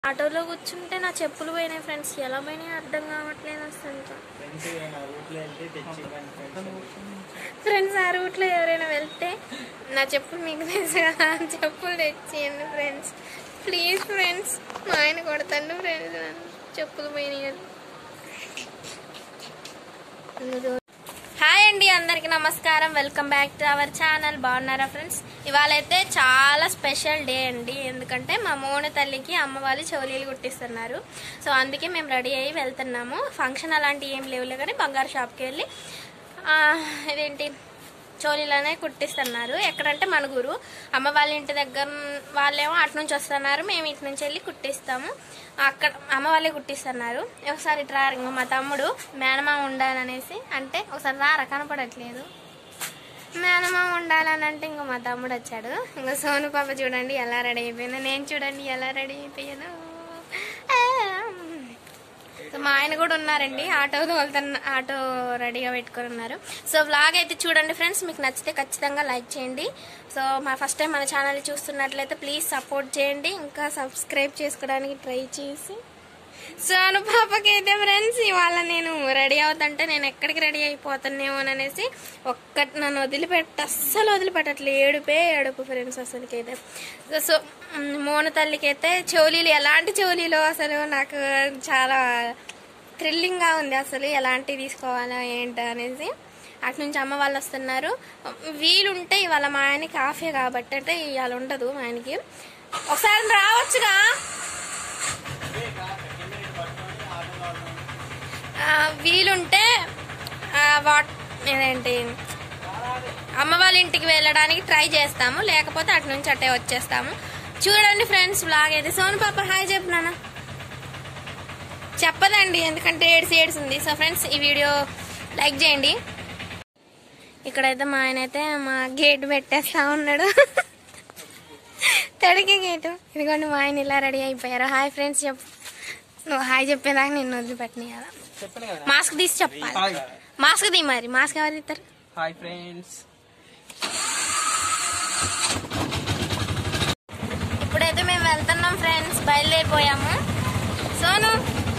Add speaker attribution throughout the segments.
Speaker 1: ఆటోలో కూర్చుంటే నా చెప్పులు పోయినాయి ఫ్రెండ్స్ ఎలా పోయినాయి అర్థం కావట్లేదు అసలు
Speaker 2: ఫ్రెండ్స్ నా రూట్లో వెళ్తే తెచ్చి ఇవ్వండి ఫ్రెండ్స్
Speaker 1: ఫ్రెండ్స్ ఆ రూట్లో ఎవరైనా వెళ్తే నా చెప్పులు మీకు తెలుసు కదా ఆ చెప్పులు తెచ్చియండి ఫ్రెండ్స్ ప్లీజ్ ఫ్రెండ్స్ మా ఆయన కొడతాను ఫ్రెండ్స్ నన్ను చెప్పులు పోయినాయి హాయ్ అండి అందరికి నమస్కారం welcome back to our channel బాగున్నారా ఫ్రెండ్స్ ఇవాళ అయితే చాలా స్పెషల్ డే అండి ఎందుకంటే మా మోన తల్లికి అమ్మ వాళ్ళు చోలీలు కుట్టిస్తున్నారు సో అందుకే మేము రెడీ అయ్యి వెళ్తున్నాము ఫంక్షన్ అలాంటివి ఏం లేవులే కానీ బంగారు షాప్కి వెళ్ళి ఆ, ఇదేంటి చోలీలనే కుట్టిస్తున్నారు ఎక్కడంటే మనుగురు అమ్మ వాళ్ళ ఇంటి దగ్గర వాళ్ళేమో అటు నుంచి వస్తున్నారు మేము ఇటు నుంచి వెళ్ళి కుట్టిస్తాము అక్కడ అమ్మ వాళ్ళే కుట్టిస్తున్నారు ఒకసారి ఇట్రా ఇంకో మా తమ్ముడు మేనమా ఉండాలనేసి అంటే ఒకసారి రారా కనపడట్లేదు మేనమా ఉండాలని అంటే ఇంకో మా తమ్ముడు వచ్చాడు ఇంకో సోను పాప చూడండి ఎలా రెడీ అయిపోయిందో నేను చూడండి ఎలా రెడీ అయిపోయాను సో మా ఆయన కూడా ఉన్నారండి ఆటో తోలుతున్న ఆటో రెడీగా పెట్టుకొని ఉన్నారు సో వ్లాగ్ అయితే చూడండి ఫ్రెండ్స్ మీకు నచ్చితే ఖచ్చితంగా లైక్ చేయండి సో మా ఫస్ట్ టైం మన ఛానల్ చూస్తున్నట్లయితే ప్లీజ్ సపోర్ట్ చేయండి ఇంకా సబ్స్క్రైబ్ చేసుకోవడానికి ట్రై చేసి సోను పాపకి అయితే ఫ్రెండ్స్ ఇవాళ నేను రెడీ అవుతుంటే నేను ఎక్కడికి రెడీ అయిపోతానేమోననేసి ఒక్కటి నన్ను వదిలిపెట్ట అస్సలు వదిలిపెట్టట్లే ఏడుపే ఏడుపు ఫ్రెండ్స్ అసలుకైతే సో మ్, మోన తల్లికి అయితే చోలీలు ఎలాంటి చోలీలు అసలు నాకు చాలా థ్రిల్లింగ్గా ఉంది అసలు ఎలాంటివి తీసుకోవాలా ఏంటి అనేసి అటు నుంచి అమ్మ వాళ్ళు వస్తున్నారు వీలుంటే ఇవాళ మా ఆయనకి ఆఫే కాబట్టి అంటే ఇవాళ ఉండదు మా ఆయనకి ఒకసారి రావచ్చుగా ఆ, వీలుంటే ఆ, వాట్ ఏంటి అమ్మ వాళ్ళ ఇంటికి వెళ్ళడానికి ట్రై చేస్తాము లేకపోతే అటు నుంచి అట్టే వచ్చేస్తాము చూడండి ఫ్రెండ్స్ బ్లాగ్ అయితే సోను పాప హాయ్ చెప్పు నాన్న చెప్పదండి ఎందుకంటే ఏడ్స్ ఏడ్స్ ఉంది సో ఫ్రెండ్స్ ఈ వీడియో లైక్ చేయండి ఇక్కడైతే మా ఆయన అయితే మా గేట్ పెట్టేస్తా ఉన్నాడు తడికి గేటు ఇదిగోండి మా ఆయన ఇలా రెడీ అయిపోయారు హాయ్ ఫ్రెండ్స్ చెప్పు నువ్వు హాయ్ చెప్పేదాకా నిన్ను వదిలిపెట్టిన
Speaker 2: చెప్పలే కదా
Speaker 1: మాస్క్ తీసి చెప్పాలి
Speaker 2: హాయ్
Speaker 1: మాస్క్ తీ మరి మాస్క్ ఎవరు తీస్తారు
Speaker 2: హాయ్ ఫ్రెండ్స్
Speaker 1: ఇప్పుడైతే మేము వెళ్తున్నాం ఫ్రెండ్స్ బయలుదేరిపోయాము సోను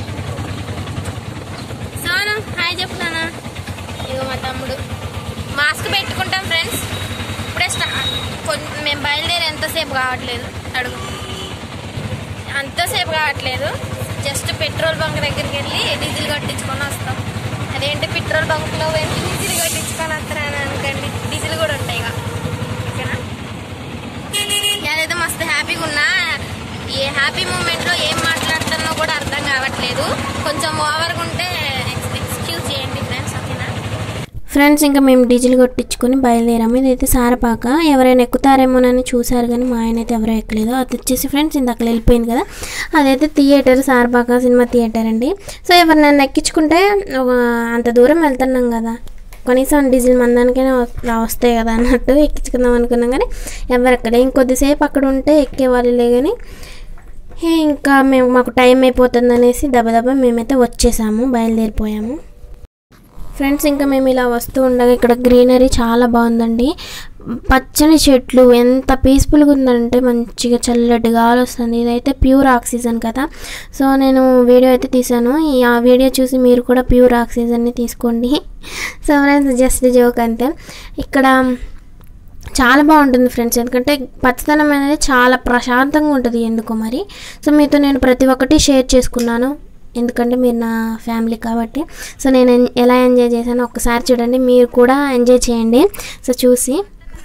Speaker 1: సోను హాయ్ చెప్తానా ఇగో మా తమ్ముడు మాస్క్ పెట్టుకుంటాం ఫ్రెండ్స్ ఇప్పుడే స్టా కొన్- మేము బయలుదేరి ఎంతసేపు కావట్లేదు అడుగు అంతసేపు కావట్లేదు జస్ట్ పెట్రోల్ బంక్ దగ్గరికి వెళ్ళి డీజిల్ కొట్టించుకొని వస్తాం అదేంటి పెట్రోల్ బంక్లో వెళ్ళి డీజిల్ కొట్టించుకొని వస్తారని అనుకోండి డీజిల్ కూడా ఉంటాయి ఇక ఓకేనా నేనైతే మస్తు హ్యాపీగా ఉన్నా ఈ హ్యాపీ మూమెంట్ లో ఏం మాట్లాడుతున్నా కూడా అర్థం కావట్లేదు కొంచెం ఓవర్గా ఉంటే ఎక్స్క్యూజ్ చేయండి ఫ్రెండ్స్ ఓకేనా ఫ్రెండ్స్ ఇంకా మేము డీజిల్ కొట్టించుకొని బయలుదేరాము ఇదైతే సారపాక ఎవరైనా ఎక్కుతారేమోనని చూసారు కానీ మా ఆయన అయితే ఎవరో ఎక్కలేదు అది వచ్చేసి ఫ్రెండ్స్ ఇందాక వెళ్ళిపోయింది కదా అదైతే థియేటర్ సారపాక సినిమా థియేటర్ అండి సో ఎవరినైనా ఎక్కించుకుంటే ఒక అంత దూరం వెళ్తున్నాం కదా కనీసం డీజిల్ మందానికైనా రా వస్తాయి కదా అన్నట్టు ఎక్కించుకుందాం అనుకున్నాం కానీ ఎవరు ఎక్కడ ఇంకొద్దిసేపు అక్కడ ఉంటే ఎక్కేవాళ్ళే కానీ ఏ ఇంకా మేము మాకు టైం అయిపోతుంది అనేసి దెబ్బ మేమైతే వచ్చేసాము బయలుదేరిపోయాము ఫ్రెండ్స్ ఇంకా మేము ఇలా వస్తూ ఉండగా ఇక్కడ గ్రీనరీ చాలా బాగుందండి పచ్చని చెట్లు ఎంత పీస్ఫుల్గా ఉందంటే మంచిగా చల్లటి గాలి వస్తుంది ఇదైతే ప్యూర్ ఆక్సిజన్ కదా సో నేను వీడియో అయితే తీసాను ఈ ఆ వీడియో చూసి మీరు కూడా ప్యూర్ ఆక్సిజన్ని తీసుకోండి సో ఫ్రెండ్స్ జస్ట్ జోక్ అంతే ఇక్కడ చాలా బాగుంటుంది ఫ్రెండ్స్ ఎందుకంటే పచ్చదనం అనేది చాలా ప్రశాంతంగా ఉంటుంది ఎందుకో మరి సో మీతో నేను ప్రతి ఒక్కటి షేర్ చేసుకున్నాను ఎందుకంటే మీరు నా ఫ్యామిలీ కాబట్టి సో నేను ఎన్- ఎలా ఎంజాయ్ చేశానో ఒక్కసారి చూడండి మీరు కూడా ఎంజాయ్ చేయండి సో చూసి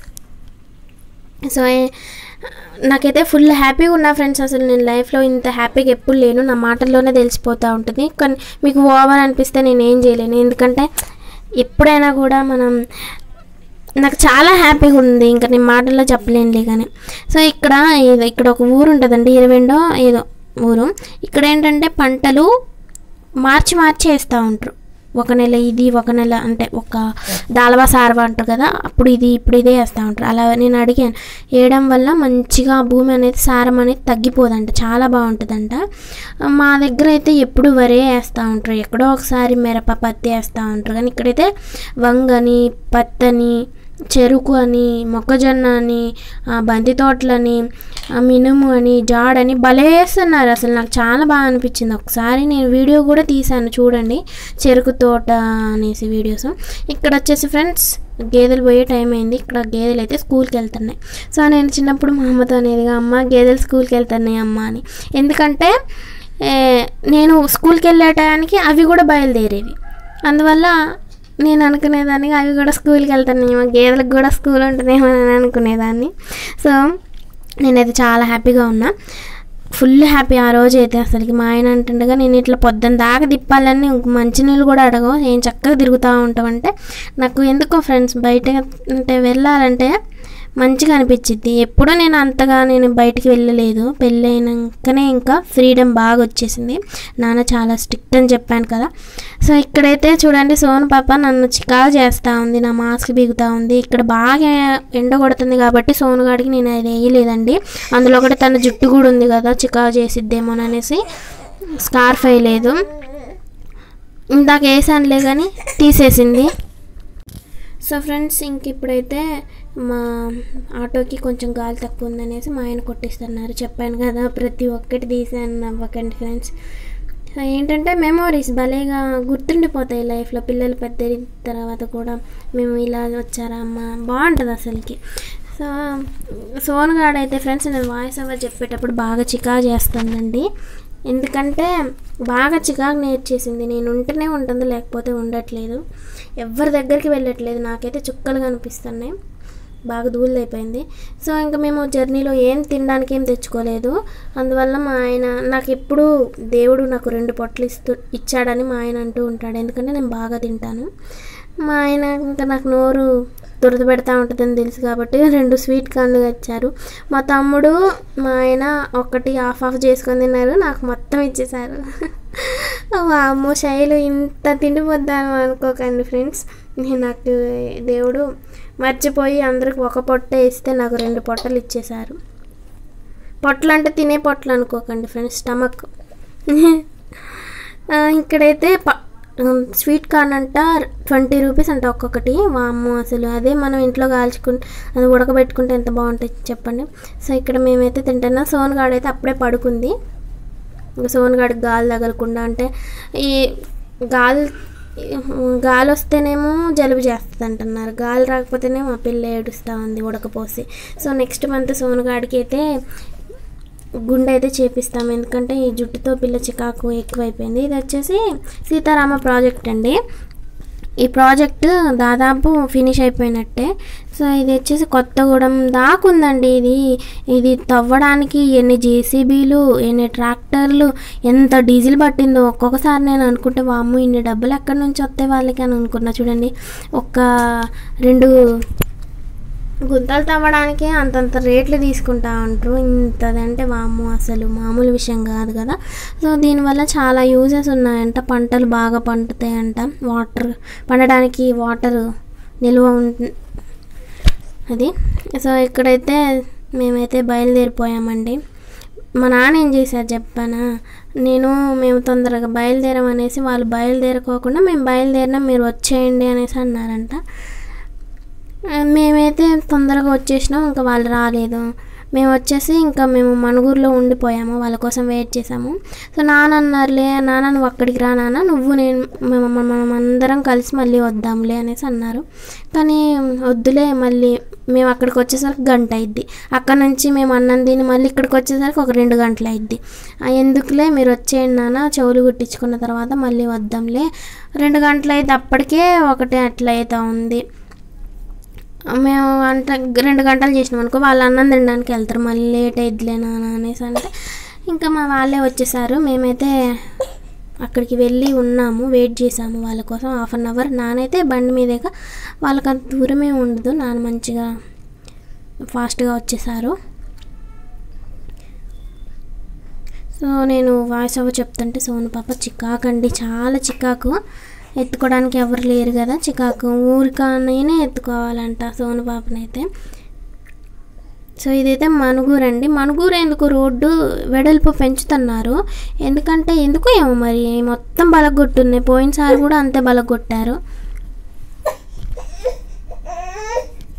Speaker 1: సో ఏ- నాకైతే ఫుల్ హ్యాపీగా ఉన్నా ఫ్రెండ్స్ అసలు నేను లైఫ్లో ఇంత హ్యాపీగా ఎప్పుడు లేను నా మాటల్లోనే తెలిసిపోతూ ఉంటుంది కానీ మీకు ఓవర్ అనిపిస్తే నేను ఏం చేయలేను ఎందుకంటే ఎప్పుడైనా కూడా మనం నాకు చాలా హ్యాపీగా ఉంది ఇంకా నేను మాటల్లో చెప్పలేనులే కానీ సో ఇక్కడ ఏదో ఇక్కడ ఒక ఊరు ఉంటుందండి ఇరవెండో ఏదో ఊరు ఇక్కడ ఏంటంటే పంటలు మార్చి మార్చి వేస్తూ ఉంటారు ఒక నెల ఇది ఒక నెల అంటే ఒక దాల్వా సార్వా అంటారు కదా అప్పుడు ఇది ఇప్పుడు ఇదే వేస్తూ ఉంటారు అలా నేను అడిగాను వేయడం వల్ల మంచిగా భూమి అనేది సారం అనేది తగ్గిపోదంట చాలా బాగుంటుందంట మా దగ్గర అయితే ఎప్పుడు వరే వేస్తూ ఉంటారు ఎక్కడో ఒకసారి మిరప పత్తి వేస్తూ ఉంటారు కానీ ఇక్కడైతే వంగని పత్తని
Speaker 3: చెరుకు అని మొక్కజొన్న అని ఆ బంతి తోటలని ఆ మినుము అని జాడని భలే వేస్తున్నారు అసలు నాకు చాలా బాగా అనిపించింది ఒకసారి నేను వీడియో కూడా తీశాను చూడండి చెరుకు తోట అనేసి వీడియోస్ ఇక్కడ వచ్చేసి ఫ్రెండ్స్ గేదెలు పోయే టైం అయింది ఇక్కడ గేదెలు అయితే స్కూల్కి వెళ్తున్నాయి సో నేను చిన్నప్పుడు మా అమ్మతో అనేదిగా అమ్మ గేదెలు స్కూల్కి వెళ్తున్నాయి అమ్మ అని ఎందుకంటే ఏ, నేను స్కూల్కి వెళ్ళే టయానికి అవి కూడా బయలుదేరేవి అందువల్ల నేను అనుకునేదాన్ని అవి కూడా స్కూల్కి వెళ్తానేమో గేదెలకు కూడా స్కూల్ ఉంటుందేమో అని అనుకునేదాన్ని సో నేనైతే చాలా హ్యాపీగా ఉన్నా ఫుల్ హ్యాపీ ఆ రోజు అయితే అసలుకి మా ఆయన అంటుండగా నేను ఇట్లా పొద్దున్న దాకా తిప్పాలని మంచినీళ్ళు కూడా అడగవు ఏం చక్కగా తిరుగుతూ ఉంటామంటే నాకు ఎందుకో ఫ్రెండ్స్ బయట అంటే వెళ్ళాలంటే మంచిగా అనిపించింది ఎప్పుడూ నేను అంతగా నేను బయటికి వెళ్ళలేదు పెళ్ళైనాకనే ఇంకా ఫ్రీడమ్ బాగా వచ్చేసింది నాన్న చాలా స్ట్రిక్ట్ అని చెప్పాను కదా సో ఇక్కడైతే చూడండి సోను పాప నన్ను చికా చేస్తూ ఉంది నా మాస్క్ బిగుతూ ఉంది ఇక్కడ బాగా ఎండ కొడుతుంది కాబట్టి సోనుగాడికి నేను అది వేయలేదండి అందులో కూడా తన జుట్టు కూడా ఉంది కదా చికా చేసిద్దేమోననేసి స్కార్ఫ్ వేయలేదు ఇందాక వేసానులే కానీ తీసేసింది సో ఫ్రెండ్స్ ఇంక ఇప్పుడైతే మా ఆటోకి కొంచెం గాలి తక్కువ ఉందనేసి మా ఆయన కొట్టిస్తున్నారు చెప్పాను కదా ప్రతి ఒక్కటి తీసాను నవ్వకండి ఫ్రెండ్స్ సో ఏంటంటే మెమోరీస్ భలేగా గుర్తుండిపోతాయి లైఫ్లో పిల్లలు పెద్ద తర్వాత కూడా మేము ఇలా వచ్చారా అమ్మ బాగుంటుంది అసలుకి సో సోనుగాడు అయితే ఫ్రెండ్స్ నేను వాయిస్ ఓవర్ చెప్పేటప్పుడు బాగా చికా చేస్తుందండి ఎందుకంటే బాగా చికాకు నేర్చేసింది నేను ఉంటేనే ఉంటుంది లేకపోతే ఉండట్లేదు ఎవరి దగ్గరికి వెళ్ళట్లేదు నాకైతే చుక్కలు కనిపిస్తున్నాయి బాగా దూళ్ళు అయిపోయింది సో ఇంకా మేము జర్నీలో ఏం తినడానికి ఏం తెచ్చుకోలేదు అందువల్ల మా ఆయన నాకు ఎప్పుడు దేవుడు నాకు రెండు పొట్లు ఇస్తూ ఇచ్చాడని మా ఆయన అంటూ ఉంటాడు ఎందుకంటే నేను బాగా తింటాను మా ఆయన ఇంకా నాకు నోరు దురద పెడతా ఉంటుందని తెలుసు కాబట్టి రెండు స్వీట్ కార్న్లు ఇచ్చారు మా తమ్ముడు మా ఆయన ఒకటి హాఫ్ ఆఫ్ చేసుకొని తిన్నారు నాకు మొత్తం ఇచ్చేసారు అమ్మో శైలు ఇంత తిండిపోద్దాను అనుకోకండి ఫ్రెండ్స్ నేను నాకు దేవుడు మర్చిపోయి అందరికి ఒక పొట్ట ఇస్తే నాకు రెండు పొట్టలు ఇచ్చేశారు పొట్టలు అంటే తినే పొట్టలు అనుకోకండి ఫ్రెండ్స్ స్టమక్ ఆ, ఇక్కడైతే ప స్వీట్ కార్న్ అంట ట్వంటీ రూపీస్ అంట ఒక్కొక్కటి వాము అసలు అదే మనం ఇంట్లో కాల్చుకుంటే అది ఉడకబెట్టుకుంటే ఎంత బాగుంటుంది చెప్పండి సో ఇక్కడ మేమైతే తింటున్నాం సోన్గాడ్ అయితే అప్పుడే పడుకుంది ఇంకా సోన్గాడికి గాలి తగలకుండా అంటే ఈ గాలి గాలి వస్తేనేమో జలుబు చేస్తుంది అంటున్నారు గాలి రాకపోతేనే మా పిల్ల ఏడుస్తూ ఉంది ఉడకపోసి సో నెక్స్ట్ మంత్ సోనుగాడికి అయితే గుండె అయితే చేపిస్తాం ఎందుకంటే ఈ జుట్టుతో పిల్ల చికాకు ఎక్కువైపోయింది ఇది వచ్చేసి సీతారామ ప్రాజెక్ట్ అండి ఈ ప్రాజెక్ట్ దాదాపు ఫినిష్ అయిపోయినట్టే సో ఇది వచ్చేసి కొత్తగూడెం దాకుందండి ఇది ఇది తవ్వడానికి ఎన్ని జేసీబీలు ఎన్ని ట్రాక్టర్లు ఎంత డీజిల్ పట్టిందో ఒక్కొక్కసారి నేను అనుకుంటే వామ్ము ఇన్ని డబ్బులు ఎక్కడి నుంచి వస్తాయి వాళ్ళకి అని అనుకున్నా చూడండి ఒక రెండు గుంతలు తవ్వడానికి అంతంత రేట్లు తీసుకుంటా ఉంటారు ఇంతదంటే వాము అసలు మామూలు విషయం కాదు కదా సో దీనివల్ల చాలా యూజెస్ ఉన్నాయంట పంటలు బాగా పండుతాయంట వాటర్ పండడానికి వాటర్ నిల్వ ఉం- అది సో ఇక్కడైతే మేమైతే బయలుదేరిపోయామండి మా నాన్న ఏం చేశారు చెప్పానా నేను మేము తొందరగా బయలుదేరమనేసి వాళ్ళు బయలుదేరకోకుండా మేము బయలుదేరినా మీరు వచ్చేయండి అనేసి అన్నారంట ఆ, మేమైతే తొందరగా వచ్చేసినాం ఇంకా వాళ్ళు రాలేదు మేము వచ్చేసి ఇంకా మేము మణుగూరులో ఉండిపోయాము వాళ్ళ కోసం వెయిట్ చేసాము సో నాన్న అన్నారులే నాన్న నువ్వు అక్కడికి రా నాన్న నువ్వు నేను మేము మనం అందరం కలిసి మళ్ళీ వద్దాంలే అనేసి అన్నారు కానీ వద్దులే మళ్ళీ మేము అక్కడికి వచ్చేసరికి గంట అయింది అక్కడ నుంచి మేము అన్నం తిని మళ్ళీ ఇక్కడికి వచ్చేసరికి ఒక రెండు గంటలు అయింది ఎందుకులే మీరు వచ్చేయండి నాన్న చెవులు కుట్టించుకున్న తర్వాత మళ్ళీ వద్దాంలే రెండు గంటలు అయితే అప్పటికే ఒకటే అట్లా అవుతా ఉంది మేము వంట రెండు గంటలు చేసినాం అనుకో వాళ్ళు అన్నం తినడానికి వెళ్తారు మళ్ళీ లేట్ అయిద్దిలే నాన్న అనేసి అంటే ఇంకా మా వాళ్ళే వచ్చేసారు మేమైతే అక్కడికి వెళ్ళి ఉన్నాము వెయిట్ చేసాము వాళ్ళ కోసం హాఫ్ అన్ అవర్ నానైతే బండి మీదేగా వాళ్ళకి అంత దూరమే ఉండదు నాన్న మంచిగా ఫాస్ట్గా వచ్చేసారు సో నేను వాయిస్ ఓవర్ చెప్తుంటే సోను పాప చికాకండి చాలా చికాకు ఎత్తుకోవడానికి ఎవరు లేరు కదా చికాకు ఊరికనైనా ఎత్తుకోవాలంట సోను పాపనైతే సో ఇదైతే మనుగూరు అండి మనుగూరు ఎందుకు రోడ్డు వెడల్పు పెంచుతున్నారు ఎందుకంటే ఎందుకు ఏమో మరి మొత్తం బలగొట్టున్నాయి పోయినసారి కూడా అంతే బలగొట్టారు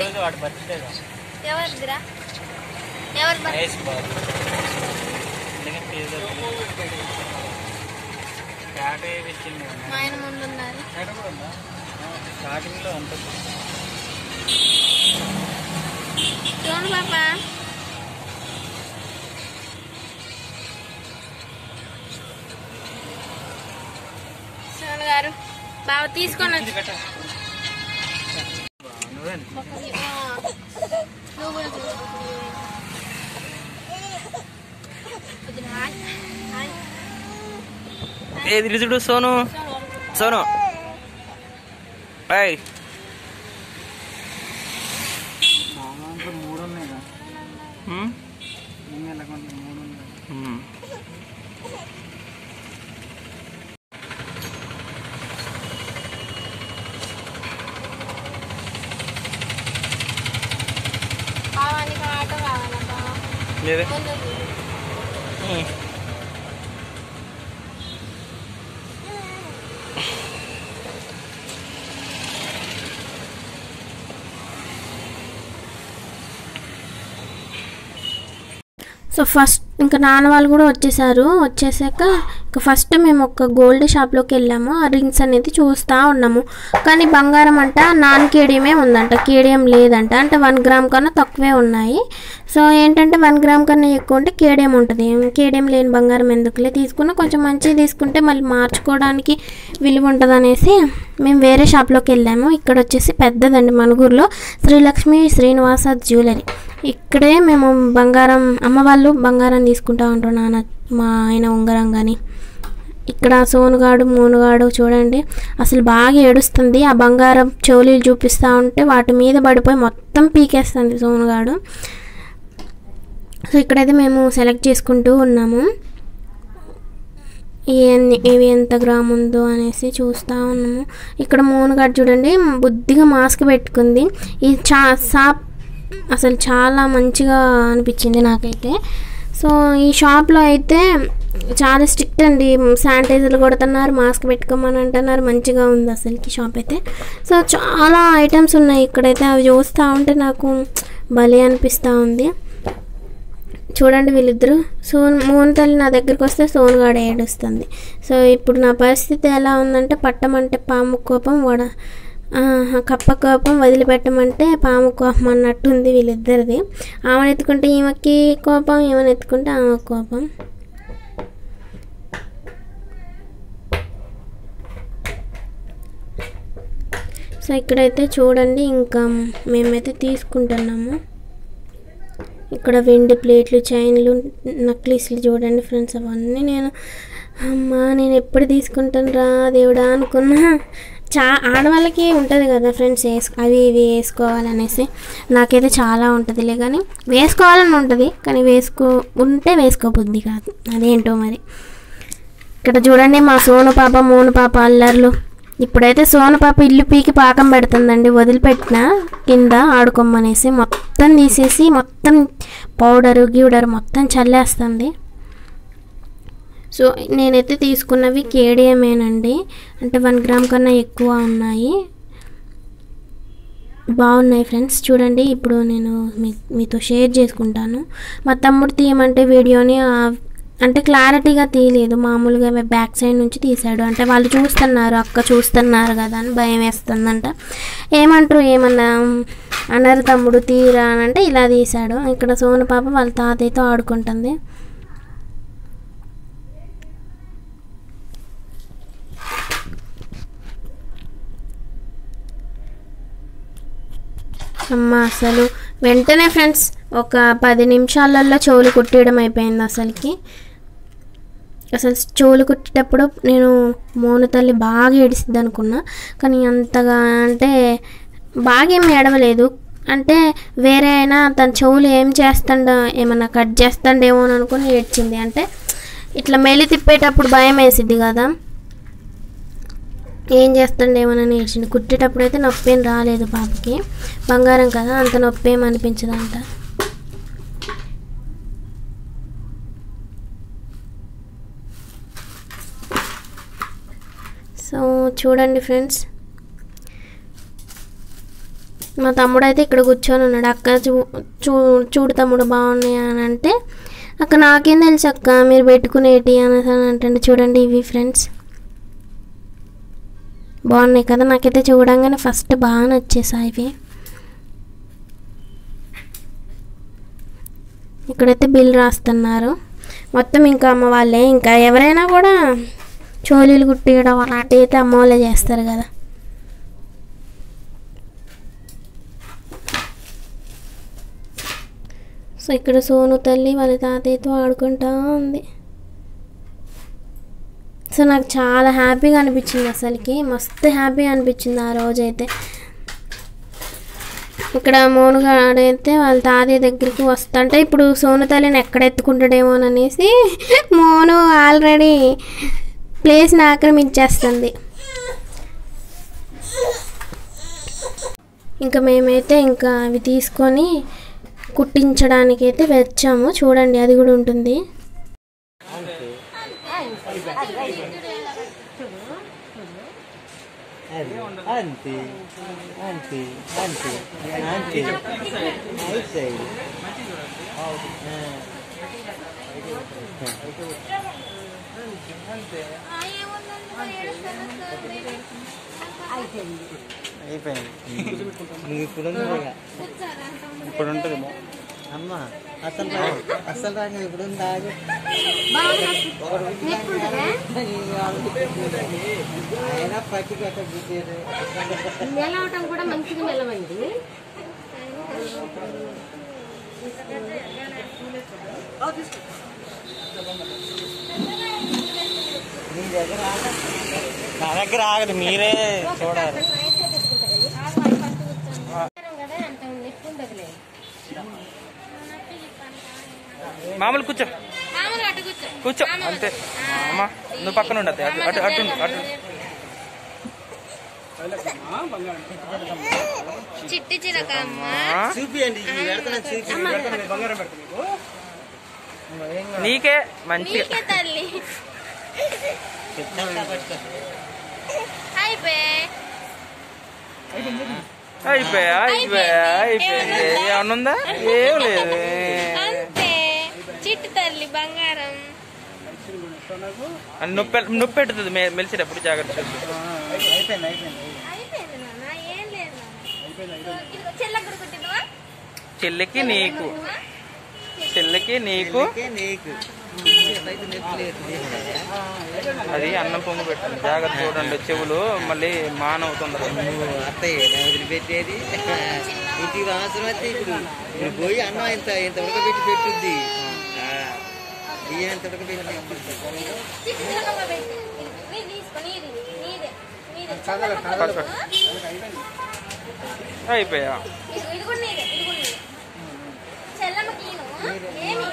Speaker 2: ఈరోజు వాడు బర్త్డే
Speaker 1: ఎవరిదిరా ఎవరి బర్త్డే
Speaker 2: మహేష్ బాబు అందుకని పేరు క్యాట్ ఏది ఇచ్చింది
Speaker 1: మా ఆయన ముందు ఉన్నారు
Speaker 2: క్యాట్ కూడా ఉందా స్టార్టింగ్ లో ఉంటుంది
Speaker 1: చూడు పాప సోను గారు బాగా తీసుకొని వచ్చి
Speaker 2: ఇది కట్ట నువ్వే
Speaker 1: నువ్వు కూడా చూడు. వదినా, హాయ్. హాయ్.
Speaker 2: ఏది రిజుడు సోను సోను ఏయ్ మూడు ఉన్నాయి మూడు ఉన్నాయి
Speaker 1: కావాలి ఆటో కావాలబ్బా
Speaker 2: లేదే
Speaker 1: ముందు
Speaker 3: సో ఫస్ట్ ఇంకా నాన్న వాళ్ళు కూడా వచ్చేసారు వచ్చేసాక ఇంకా ఫస్ట్ మేము ఒక గోల్డ్ షాప్లోకి వెళ్ళాము ఆ రింగ్స్ అనేది చూస్తూ ఉన్నాము కానీ బంగారం అంట నాన్ కేడియమే ఉందంట కేడియం లేదంట అంటే వన్ గ్రామ్ కన్నా తక్కువే ఉన్నాయి సో ఏంటంటే వన్ గ్రామ్ కన్నా ఎక్కువ ఉంటే కేడియం ఉంటుంది కేడియం లేని బంగారం ఎందుకులే తీసుకున్నా కొంచెం మంచిగా తీసుకుంటే మళ్ళీ మార్చుకోవడానికి విలువ ఉంటుంది అనేసి మేము వేరే షాప్లోకి వెళ్ళాము ఇక్కడ వచ్చేసి పెద్దదండి మనుగూరులో శ్రీలక్ష్మి శ్రీనివాస జ్యువెలరీ ఇక్కడే మేము బంగారం అమ్మ వాళ్ళు బంగారం తీసుకుంటా ఉంటారు నాన్న మా ఆయన ఉంగరం కానీ ఇక్కడ సోనుగాడు మూనుగాడు చూడండి అసలు బాగా ఏడుస్తుంది ఆ బంగారం చెవులీలు చూపిస్తూ ఉంటే వాటి మీద పడిపోయి మొత్తం పీకేస్తుంది సోనుగాడు సో ఇక్కడైతే మేము సెలెక్ట్ చేసుకుంటూ ఉన్నాము ఎన్ని ఇవి ఎంత గ్రామ్ ఉందో అనేసి చూస్తూ ఉన్నాము ఇక్కడ మూనుగాడు చూడండి బుద్ధిగా మాస్క్ పెట్టుకుంది ఇది చా సాప్ అసలు చాలా మంచిగా అనిపించింది నాకైతే సో ఈ షాప్లో అయితే చాలా స్ట్రిక్ట్ అండి శానిటైజర్లు కొడుతున్నారు మాస్క్ పెట్టుకోమని అంటున్నారు మంచిగా ఉంది అసలుకి షాప్ అయితే సో చాలా ఐటమ్స్ ఉన్నాయి ఇక్కడైతే అవి చూస్తూ ఉంటే నాకు భలే అనిపిస్తూ ఉంది చూడండి వీళ్ళిద్దరు సోన్ మోహన్ తల్లి నా దగ్గరికి వస్తే సోన్గాడ ఏడుస్తుంది సో ఇప్పుడు నా పరిస్థితి ఎలా ఉందంటే పట్టమంటే పాము కోపం వడ ఆహా, కప్ప కోపం వదిలిపెట్టమంటే పాము కోపం అన్నట్టుంది వీళ్ళిద్దరిది ఆమెను ఎత్తుకుంటే ఈమెకి కోపం ఈమెను ఎత్తుకుంటే ఆమె కోపం సో ఇక్కడైతే చూడండి ఇంకా మేమైతే తీసుకుంటున్నాము ఇక్కడ వెండి ప్లేట్లు చైన్లు నక్లీస్లు చూడండి ఫ్రెండ్స్ అవన్నీ నేను అమ్మా నేను ఎప్పుడు తీసుకుంటాను రా దేవుడా అనుకున్నా చా ఆడవాళ్ళకి ఉంటుంది కదా ఫ్రెండ్స్ వేసు అవి ఇవి వేసుకోవాలనేసి నాకైతే చాలా ఉంటుందిలే కానీ వేసుకోవాలని ఉంటుంది కానీ వేసుకో ఉంటే వేసుకోబుద్ది కాదు అదేంటో మరి ఇక్కడ చూడండి మా సోను పాప మోను పాప అల్లర్లు ఇప్పుడైతే సోను పాప ఇల్లు పీకి పాకం పెడుతుందండి వదిలిపెట్టిన కింద ఆడుకోమనేసి మొత్తం తీసేసి మొత్తం పౌడరు గీడరు మొత్తం చల్లేస్తుంది సో నేనైతే తీసుకున్నవి కేడియమేనండి అంటే వన్ గ్రామ్ కన్నా ఎక్కువ ఉన్నాయి బాగున్నాయి ఫ్రెండ్స్ చూడండి ఇప్పుడు నేను మీ మీతో షేర్ చేసుకుంటాను మా తమ్ముడు తీయమంటే వీడియోని ఆ- అంటే క్లారిటీగా తీయలేదు మామూలుగా బ్యాక్ సైడ్ నుంచి తీశాడు అంటే వాళ్ళు చూస్తున్నారు అక్క చూస్తున్నారు కదా అని భయం వేస్తుందంట ఏమంటారు ఏమన్నా అన్నారు తమ్ముడు తీరా అని అంటే ఇలా తీశాడు ఇక్కడ సోను పాప వాళ్ళ తాతయ్యతో ఆడుకుంటుంది అమ్మ అసలు వెంటనే ఫ్రెండ్స్ ఒక పది నిమిషాలలో చెవులు కుట్టేయడం అయిపోయింది అసలుకి అసలు చెవులు కుట్టేటప్పుడు నేను మోను తల్లి బాగా ఏడిస్తుంది అనుకున్నా కానీ అంతగా అంటే బాగా ఏమి ఏడవలేదు అంటే వేరే అయినా తన చెవులు ఏం చేస్తాడో ఏమన్నా కట్ చేస్తాడేమో అని అనుకుని ఏడ్చింది అంటే ఇట్లా మెలి తిప్పేటప్పుడు భయం వేసిద్ది కదా ఏం చేస్తాడేమోనని ఏడ్చింది కుట్టేటప్పుడు అయితే నొప్పి ఏం రాలేదు పాపకి బంగారం కదా అంత నొప్పి ఏం అనిపించదంట సో చూడండి ఫ్రెండ్స్ మా తమ్ముడు అయితే ఇక్కడ కూర్చొని ఉన్నాడు అక్క చూ చూ చూడు తమ్ముడు బాగున్నాయి అని అంటే అక్క నాకేం తెలుసు అక్క మీరు పెట్టుకునేటి అనేసి అని అంటే చూడండి ఇవి ఫ్రెండ్స్ బాగున్నాయి కదా నాకైతే చూడంగానే ఫస్ట్ బాగా నచ్చేసాయి ఇవి ఇక్కడైతే బిల్ రాస్తున్నారు మొత్తం ఇంకా అమ్మ వాళ్ళే ఇంకా ఎవరైనా కూడా చోలీలు కుట్టియడం అలాంటివి అయితే అమ్మ వాళ్ళే చేస్తారు కదా సో ఇక్కడ సోను తల్లి వాళ్ళ తాతయ్యతో ఆడుకుంటా ఉంది సో నాకు చాలా హ్యాపీగా అనిపించింది అసలుకి మస్తు హ్యాపీగా అనిపించింది ఆ రోజైతే ఇక్కడ మోనుగాడైతే వాళ్ళ తాతయ్య దగ్గరికి వస్తుంటే ఇప్పుడు సోను తల్లిని ఎక్కడ ఎత్తుకుంటాడేమో అనేసి మోను ఆల్రెడీ ప్లేస్ని ఆక్రమించేస్తుంది ఇంకా మేమైతే ఇంకా అవి తీసుకొని కుట్టించడానికి అయితే వచ్చాము చూడండి అది కూడా ఉంటుంది
Speaker 2: అంతే అంతే అంతే అంతే అయిపోయి అయిపోయింది నువ్వు ఇప్పుడు ఉంది
Speaker 4: ఇప్పుడు ఉంటుంది
Speaker 2: అమ్మ అసలు రా అసలు రా నువ్వు ఇప్పుడు ఉంది ఆగు ఆయన పట్టికి ఎక్కడ గుద్దారు
Speaker 5: నిలవటం కూడా మంచిగా నిలవండి
Speaker 2: నీ దగ్గర ఆగ నా దగ్గర ఆగదు మీరే చూడాలి
Speaker 5: కదా అంత ఎక్కువ ఉండదులే
Speaker 4: మామూలు కూర్చో
Speaker 1: మామూలుగా అటు కూర్చో
Speaker 4: కూర్చో అంతే అమ్మా నువ్వు పక్కన ఉండద్దు అటు అటు అటు ఉండు, అటు
Speaker 1: చిట్టి చిలక అమ్మ
Speaker 4: ఆ?
Speaker 2: చూపియండి ఈ పెడతాను చూపి
Speaker 4: నీకే మంచిగా
Speaker 1: నీకే తల్లి అయిపోయి
Speaker 4: అయిపోయా అయిపోయా అయిపోయింది ఏమన్నా ఉందా ఏం లేదు
Speaker 1: అంతే చిట్టి తల్లి బంగారం
Speaker 4: అని నొప్పి నొప్పి పెడుతుంది మె- మెలిసేటప్పుడు జాగ్రత్త చూడు.
Speaker 2: అయిపోయింది అయిపోయింది
Speaker 1: అయిపోయింది నాన్న ఏం లేదు నాన్న ఇదిగో చెల్లెక్కడ కుట్టినవా
Speaker 4: చెల్లికి నీకు చెల్లికి నీకు
Speaker 2: నీకే నీకు అయితే నొప్పి లేదు
Speaker 4: అది అన్నం పొంగు పెట్టండి జాగ్రత్త చూడండి చెవులు మళ్ళీ మానవుతుంది
Speaker 2: నువ్వు అత్తయ్య నా వదిలిపెట్టేది ఇంటికి అవసరం అయితే ఇప్పుడు నువ్వు పోయి అన్నం ఇంత ఇంత ఉడకబెట్టి పెట్టుద్ది ఆ, బియ్యం ఇంత ఉడకబెట్టి
Speaker 1: చిట్టి చిలకమ్మ పెట్టు ఇది నీ తీసుకో నీది నీదే నీదే
Speaker 4: పట్టుకో. అయిపోయా
Speaker 1: ఇది ఇది కూడా నీదే ఇది కూడా నీదే చెల్లమ్మకి ఈను ఏమి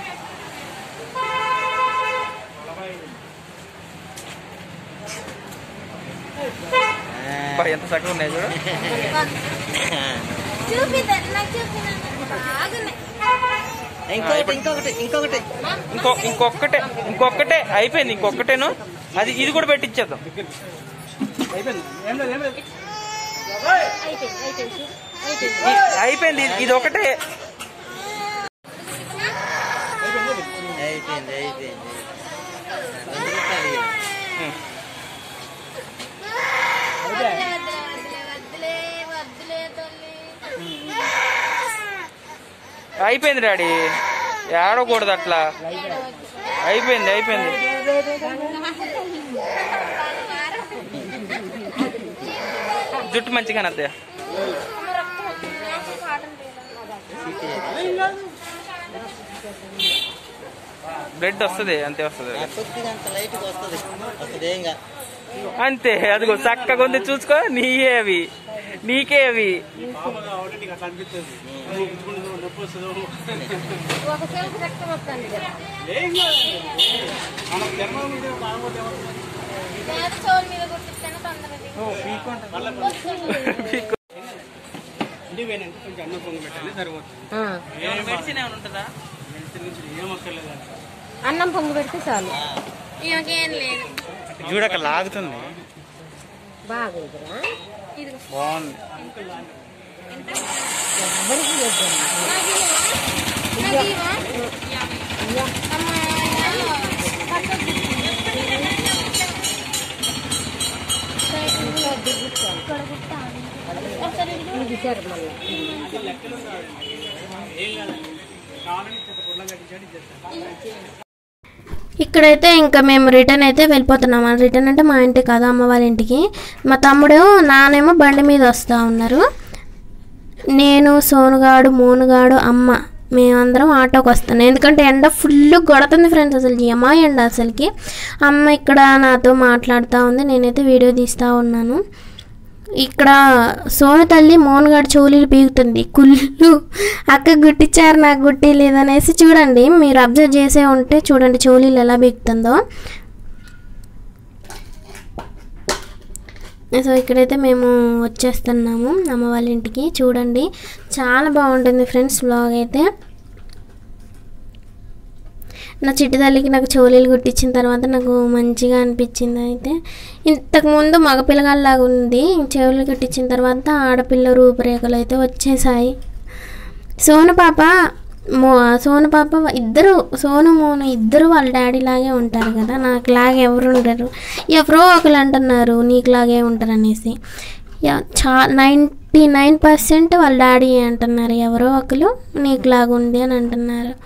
Speaker 4: అబ్బా, ఎంత చక్కగా ఉన్నాయి చూడు
Speaker 1: చూపిద్దాం నాకు చూపిద్దాం బాగున్నాయి
Speaker 2: ఇంకొకటి ఇంకొకటి ఇంకొకటి
Speaker 4: ఇంకో ఇంకొక్కటే ఇంకొక్కటే అయిపోయింది ఇంకొక్కటేను అది ఇది కూడా పెట్టించేద్దాం
Speaker 1: అయిపోయింది అయిపోయింది చూడు. అయిపోయింది
Speaker 4: ఈ- అయిపోయింది ఇది- ఇది ఒకటే
Speaker 2: అయిపోయింది అయిపోయింది వదిలేస్తాను.
Speaker 4: ఉం.
Speaker 1: వద్దులే వద్దులే వద్దులే వద్దులే వద్దులే తల్లి
Speaker 4: అయిపోయింది డాడీ ఏడకూడదు అట్లా అయిపోయింది అయిపోయింది జుట్టు మంచిగా అత్తయ్య బ్లడ్ వస్తుంది అంతే వస్తుంది
Speaker 2: ఆ కొద్దిగా అంత లైట్గా వస్తుంది వస్తుంది ఏంగా
Speaker 4: అంతే అదిగో చక్కగా ఉంది చూసుకో నీయే అవి నీకే అవి
Speaker 5: ఒక సెల్ఫ్ రక్తం వస్తుంది కదా
Speaker 1: నేను చోలు మీద కుట్టిస్తాను తొందరగా
Speaker 6: ఇంటికి పోయినంటే కొంచెం అన్నం పొంగు పెట్టండి సరిపోతుంది
Speaker 4: మెడిసిన్ ఏమైనా ఉంటుందా
Speaker 6: ఏం అక్కర్లేదు
Speaker 5: అన్నం పొంగు పెడితే చాలు
Speaker 1: ఈమెకేం లేదు
Speaker 4: చూడక లాగుతుంది
Speaker 5: బాగుందిరా
Speaker 4: బాగుంది
Speaker 3: ఇక్కడైతే ఇంకా మేము రిటర్న్ అయితే వెళ్ళిపోతున్నాం రిటర్న్ అంటే మా ఇంటి కాదు అమ్మ వాళ్ళ ఇంటికి మా తమ్ముడు నానేమో బండి మీద వస్తూ ఉన్నారు నేను సోనుగాడు మోనుగాడు అమ్మ మేమందరం ఆటోకి వస్తున్నాం ఎందుకంటే ఎండ ఫుల్ కొడుతుంది ఫ్రెండ్స్ అసలు యమా ఎండ అసలుకి అమ్మ ఇక్కడ నాతో మాట్లాడుతూ ఉంది నేనైతే వీడియో తీస్తూ ఉన్నాను ఇక్కడ సోను తల్లి మోనుగాడు చెవులీలు పీగుతుంది కుళ్ళు అక్క గుట్టించారు నాకు గుట్టి లేదనేసి చూడండి మీరు అబ్జర్వ్ చేసే ఉంటే చూడండి చెవులీలు ఎలా పీగుతుందో సో ఇక్కడైతే మేము వచ్చేస్తున్నాము అమ్మ వాళ్ళ ఇంటికి చూడండి చాలా బాగుంటుంది ఫ్రెండ్స్ బ్లాగ్ అయితే నా చిట్టి తల్లికి నాకు చోలీలు కుట్టించిన తర్వాత నాకు మంచిగా అనిపించింది అయితే ఇంతకుముందు మగ పిల్లగాళ్ళలాగా ఉంది చెవులు కుట్టించిన తర్వాత ఆడపిల్ల రూపురేఖలు అయితే వచ్చేసాయి సోను పాప మో సోను పాప ఇద్దరు సోను మోను ఇద్దరు వాళ్ళ డాడీ లాగే ఉంటారు కదా నాకు లాగే ఎవరు ఉండరు ఎవరో ఒకరు అంటున్నారు నీకు లాగే ఉంటారు అనేసి యా- చా నైంటీ నైన్ పర్సెంట్ వాళ్ళ డాడీ అంటున్నారు ఎవరో ఒకరు నీకు లాగా ఉంది అని అంటున్నారు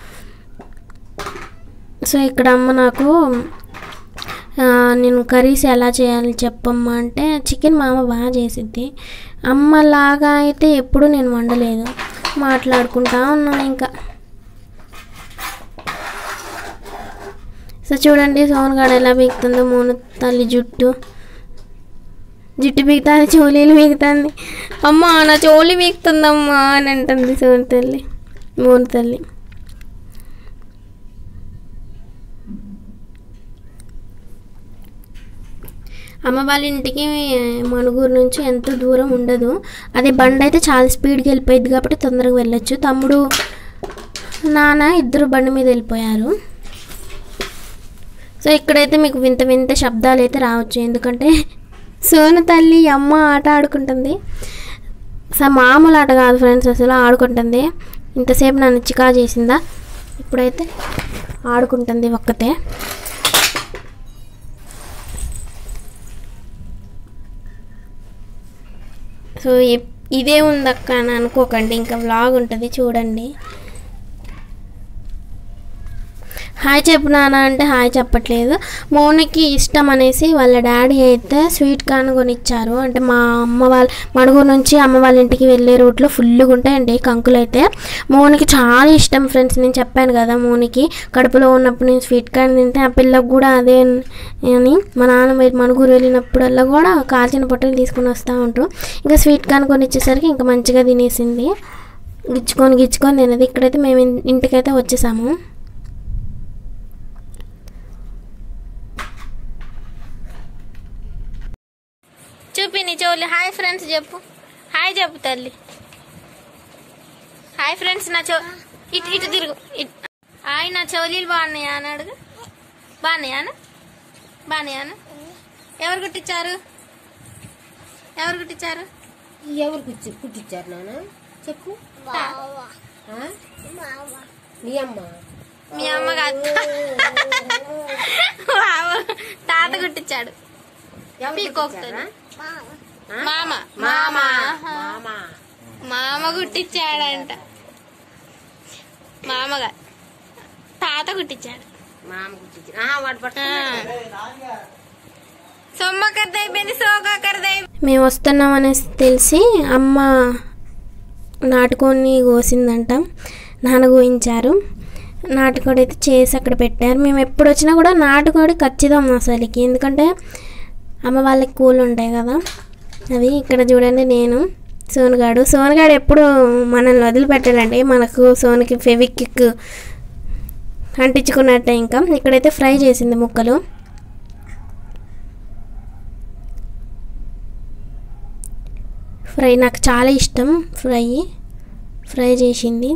Speaker 3: సో ఇక్కడ అమ్మ నాకు ఆ, నేను కర్రీస్ ఎలా చేయాలి చెప్పమ్మా అంటే చికెన్ మా అమ్మ బాగా చేసిద్ది అమ్మలాగా అయితే ఎప్పుడు నేను వండలేదు మాట్లాడుకుంటా ఉన్నాను ఇంకా సో చూడండి సోనగాడు ఎలా బీగుతుందో మూను తల్లి జుట్టు జుట్టు బీగుతుంది చోలీలు బీగుతుంది అమ్మ నా చోలి బీగుతుందమ్మా అని అంటుంది సోను తల్లి మూను తల్లి అమ్మ వాళ్ళ ఇంటికి మణుగూరు నుంచి ఎంత దూరం ఉండదు అదే బండి అయితే చాలా స్పీడ్గా వెళ్ళిపోయింది కాబట్టి తొందరగా వెళ్ళొచ్చు తమ్ముడు నాన్న ఇద్దరు బండి మీద వెళ్ళిపోయారు సో ఇక్కడైతే మీకు వింత వింత శబ్దాలు అయితే రావచ్చు ఎందుకంటే సోను తల్లి అమ్మ ఆట ఆడుకుంటుంది అసలు మామూలు ఆట కాదు ఫ్రెండ్స్ అసలు ఆడుకుంటుంది ఇంతసేపు నన్ను చికా చేసిందా ఇప్పుడైతే ఆడుకుంటుంది ఒక్కతే సో ఇప్- ఇదే ఉందక్క అని అనుకోకండి ఇంకా వ్లాగ్ ఉంటుంది చూడండి హాయ్ చెప్పు నాన్న అంటే హాయ్ చెప్పట్లేదు మౌనికి ఇష్టం అనేసి వాళ్ళ డాడీ అయితే స్వీట్ కార్న్ కొనిచ్చారు అంటే మా అమ్మ వాళ్ళ మడుగు నుంచి అమ్మ వాళ్ళ ఇంటికి వెళ్ళే రూట్లో ఫుల్గా ఉంటాయండి కంకులు అయితే మౌనికి చాలా ఇష్టం ఫ్రెండ్స్ నేను చెప్పాను కదా మౌనికి కడుపులో ఉన్నప్పుడు నేను స్వీట్ కార్న్ తింటే ఆ పిల్లకు కూడా అదే అని మా నాన్న వె- మణుగూరు వెళ్ళినప్పుడల్లా కూడా కాల్చిన పొట్టలు తీసుకుని వస్తూ ఉంటారు ఇంకా స్వీట్ కార్న్ కొనిచ్చేసరికి ఇంకా మంచిగా తినేసింది గిచ్చుకొని గిచ్చుకొని తినది ఇక్కడైతే మేము ఇన్- ఇంటికైతే వచ్చేసాము
Speaker 1: చూపి నీ చెవులు హాయ్ ఫ్రెండ్స్ చెప్పు హాయ్ చెప్పు తల్లి హాయ్ ఫ్రెండ్స్ నా చెవు ఇటు ఇటు తిరుగు ఇటు. హాయ్ నా చెవులీలు బాగున్నాయా అని అడుగు బాగున్నాయా అను? బాగున్నాయా అను? ఎవరు కుట్టించారు ఎవరు కుట్టించారు
Speaker 5: ఎవరు కుచ్చి కుట్టించారు నాన్న చెప్పు ఆ? మీ అమ్మ
Speaker 1: మీ అమ్మ కాదు బావ, తాత కుట్టించాడు
Speaker 5: ఎవరు
Speaker 1: పీకాక్
Speaker 5: కుట్టించారా?
Speaker 1: మామ మామ
Speaker 5: మామ
Speaker 1: మామ కుట్టించాడంట మామగా తాత కుట్టించాడు
Speaker 5: మామ కుట్టించారు ఆహా, వాడు పట్టుకున్నాడు
Speaker 1: సొమ్మకర్ద అయిపోయింది సోకాకర్ద అయిపోయింది
Speaker 3: మేము వస్తున్నాం అనేసి తెలిసి అమ్మ నాటుకోడిని కోసిందంట నాన్న కోయించారు నాటుకోడి అయితే చేసి అక్కడ పెట్టారు మేము ఎప్పుడు వచ్చినా కూడా నాటుకోడి ఖచ్చితం అసలుకి ఎందుకంటే అమ్మ వాళ్ళకి కూలు ఉంటాయి కదా అవి ఇక్కడ చూడండి నేను సోనుగాడు సోనుగాడు ఎప్పుడు మనల్ని వదిలిపెట్టాడండి మనకు సోనుకి ఫెవిక్కిక్ అంటించుకున్నట్టే ఇంకా ఇక్కడైతే ఫ్రై చేసింది ముక్కలు ఫ్రై నాకు చాలా ఇష్టం ఫ్రై ఫ్రై చేసింది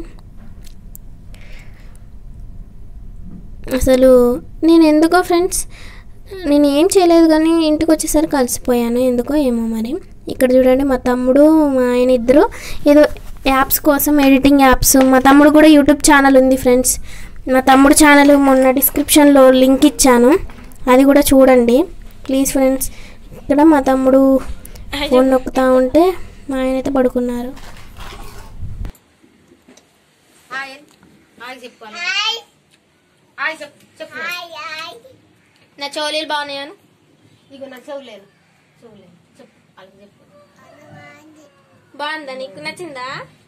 Speaker 3: అసలు నేను ఎందుకో ఫ్రెండ్స్ నేను ఏం చేయలేదు కానీ ఇంటికి వచ్చేసరికి కలిసిపోయాను ఎందుకో ఏమో మరి ఇక్కడ చూడండి మా తమ్ముడు మా ఆయన ఇద్దరు ఏదో యాప్స్ కోసం ఎడిటింగ్ యాప్స్ మా తమ్ముడు కూడా యూట్యూబ్ ఛానల్ ఉంది ఫ్రెండ్స్ మా తమ్ముడు ఛానల్ మొన్న డిస్క్రిప్షన్లో లింక్ ఇచ్చాను అది కూడా చూడండి ప్లీజ్ ఫ్రెండ్స్ ఇక్కడ మా తమ్ముడు ఫోన్ నొక్కుతా ఉంటే మా ఆయన అయితే పడుకున్నారు
Speaker 5: హాయ్ హాయ్ చెప్పాలి హాయ్ చెప్పు చెప్పు
Speaker 1: నా చోలీలు బాగున్నాయను
Speaker 5: ఇగో నాకు చెవులేదు చెవులేదు చెప్పు వాళ్ళకి చెప్పు
Speaker 1: బాగుందా నీకు నచ్చిందా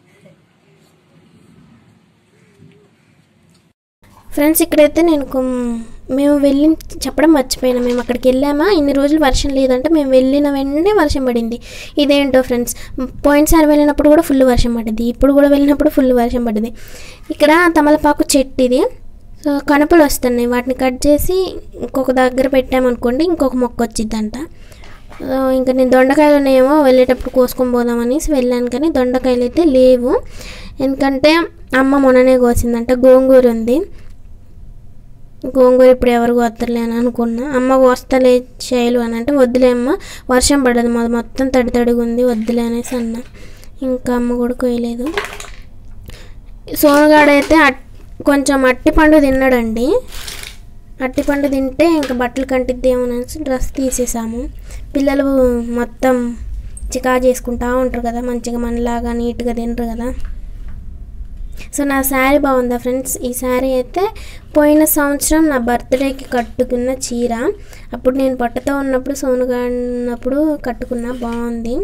Speaker 3: ఫ్రెండ్స్ ఇక్కడైతే నేను కొం- మేము వెళ్ళి చెప్పడం మర్చిపోయినా మేము అక్కడికి వెళ్ళామా ఇన్ని రోజులు వర్షం లేదంటే మేము వెళ్ళిన వెంటనే వర్షం పడింది ఇదేంటో ఫ్రెండ్స్ పోయినసారి వెళ్ళినప్పుడు కూడా ఫుల్ వర్షం పడింది ఇప్పుడు కూడా వెళ్ళినప్పుడు ఫుల్ వర్షం పడింది ఇక్కడ తమలపాకు చెట్టు ఇది సో కనుపులు వస్తున్నాయి వాటిని కట్ చేసి ఇంకొక దగ్గర పెట్టామనుకోండి ఇంకొక మొక్క వచ్చిద్దంట సో ఇంకా నేను దొండకాయలు ఉన్నాయేమో వెళ్ళేటప్పుడు కోసుకొని పోదామనేసి వెళ్ళాను కానీ దొండకాయలు అయితే లేవు ఎందుకంటే అమ్మ మొన్ననే కోసిందంట గోంగూర ఉంది గోంగూర ఇప్పుడు ఎవరు కోత్తలే అని అనుకున్నా అమ్మ కోస్తలే చేయలు అని అంటే వద్దులే అమ్మ వర్షం పడదు మాది మొత్తం తడి తడిగా ఉంది వద్దులే అనేసి అన్నా ఇంకా అమ్మ కూడా కోయలేదు సోనగాడైతే అట్ కొంచెం అట్టిపండు తిన్నాడండి అట్టిపండు తింటే ఇంకా బట్టలు కంటిద్దేమో అనేసి డ్రెస్ తీసేసాము పిల్లలు మొత్తం చికా చేసుకుంటా ఉంటారు కదా మంచిగా మనలాగా నీట్గా తినరు కదా సో నా శారీ బాగుందా ఫ్రెండ్స్ ఈ శారీ అయితే పోయిన సంవత్సరం నా బర్త్డేకి కట్టుకున్న చీర అప్పుడు నేను పొట్టతో ఉన్నప్పుడు సోనుగా ఉన్నప్పుడు కట్టుకున్న బాగుంది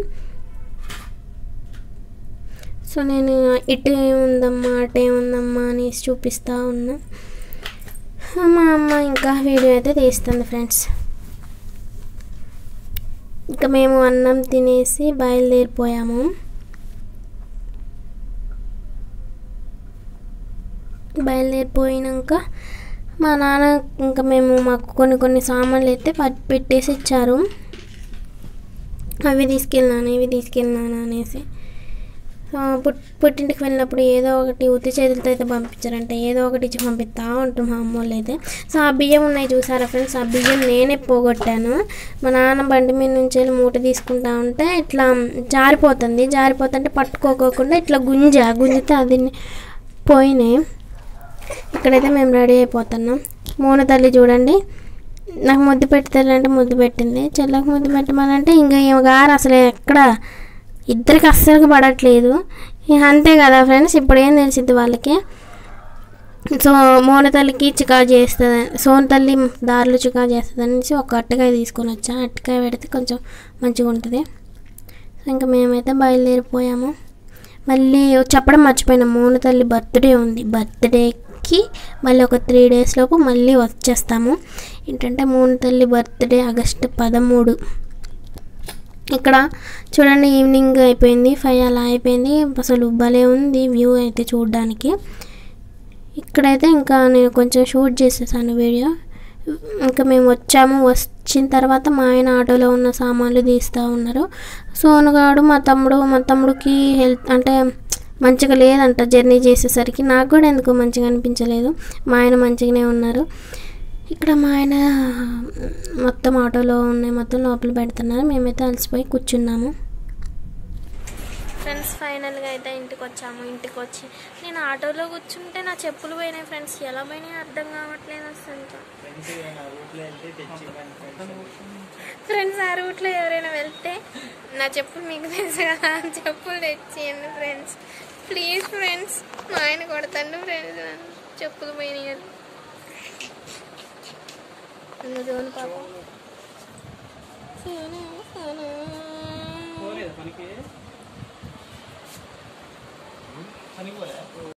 Speaker 3: సో నేను ఇటు ఏముందమ్మా అటు ఏముందమ్మా అనేసి చూపిస్తూ ఉన్నా మా అమ్మ ఇంకా వీడియో అయితే తీస్తుంది ఫ్రెండ్స్ ఇంకా మేము అన్నం తినేసి బయలుదేరిపోయాము బయలుదేరిపోయినాక మా నాన్న ఇంకా మేము మాకు కొన్ని కొన్ని సామాన్లు అయితే పట్- పెట్టేసి ఇచ్చారు అవి తీసుకెళ్ళినాను ఇవి తీసుకెళ్ళినాను అనేసి ఆ, పుట్ పుట్టింటికి వెళ్ళినప్పుడు ఏదో ఒకటి ఉత్తి చేతులతో అయితే పంపించారంటే ఏదో ఒకటి ఇచ్చి పంపిస్తా ఉంటారు మా అమ్మోళ్ళు అయితే సో ఆ బియ్యం ఉన్నాయి చూసారా ఫ్రెండ్స్ ఆ బియ్యం నేనే పోగొట్టాను మా నాన్న బండి మీద నుంచి వెళ్ళి మూట తీసుకుంటా ఉంటే ఇట్లా జారిపోతుంది జారిపోతుంటే పట్టుకోకోకుండా ఇట్లా గుంజ గుంజితే అది పోయినాయి ఇక్కడైతే మేము రెడీ అయిపోతున్నాం మూన తల్లి చూడండి నాకు ముద్దు పెడతారంటే ముద్దు పెట్టింది చెల్లకు ముద్దు పెట్టమనంటే ఇంకా ఈమె గారు అసలు ఎక్కడ ఇద్దరికి అస్సలు పడట్లేదు ఇక అంతే కదా ఫ్రెండ్స్ ఇప్పుడు ఏం తెలిసింది వాళ్ళకి సో మోన తల్లికి చికా చేస్తుంది సోన తల్లి దారిలో చికా చేస్తుంది అనేసి ఒక అట్టకాయ తీసుకొని వచ్చా అట్టకాయ పెడితే కొంచెం మంచిగా ఉంటుంది సో ఇంకా మేమైతే బయలుదేరిపోయాము మళ్ళీ చెప్పడం మర్చిపోయినా మోన తల్లి బర్త్డే ఉంది బర్త్డేకి మళ్ళీ ఒక త్రీ డేస్ లోపు మళ్ళీ వచ్చేస్తాము ఏంటంటే మోన తల్లి బర్త్డే ఆగస్టు పదమూడు ఇక్కడ చూడండి ఈవినింగ్ అయిపోయింది ఫైవ్ అలా అయిపోయింది అసలు భలే ఉంది వ్యూ అయితే చూడడానికి ఇక్కడైతే ఇంకా నేను కొంచెం షూట్ చేసేసాను వీడియో ఇంకా మేము వచ్చాము వచ్చిన తర్వాత మా ఆయన ఆటోలో ఉన్న సామాన్లు తీస్తూ ఉన్నారు సోనుగాడు మా తమ్ముడు మా తమ్ముడికి హెల్త్ అంటే మంచిగా లేదంట జర్నీ చేసేసరికి నాకు కూడా ఎందుకు మంచిగా అనిపించలేదు మా ఆయన మంచిగానే ఉన్నారు ఇక్కడ మా ఆయన మొత్తం ఆటోలో ఉన్నాయి మొత్తం లోపల పెడుతున్నారు మేమైతే అలసిపోయి కూర్చున్నాము
Speaker 1: ఫ్రెండ్స్ ఫైనల్గా అయితే ఇంటికి వచ్చాము ఇంటికి వచ్చి నేను ఆటోలో కూర్చుంటే నా చెప్పులు పోయినాయి ఫ్రెండ్స్ ఎలా పోయినాయి అర్థం కావట్లేదు అసలు ఫ్రెండ్స్ ఆ రూట్లో ఎవరైనా వెళ్తే నా చెప్పులు మీకు తెలుసు కదా ఆ చెప్పులు తెచ్చియండి ఫ్రెండ్స్ ప్లీజ్ ఫ్రెండ్స్ మా ఆయన కొడతాను ఫ్రెండ్స్ నన్ను చెప్పులు పోయినాయి అని. ఇంకా జోన్ పాపం సోను, సోను.
Speaker 6: పోలేదా పనికి పనికి పోలే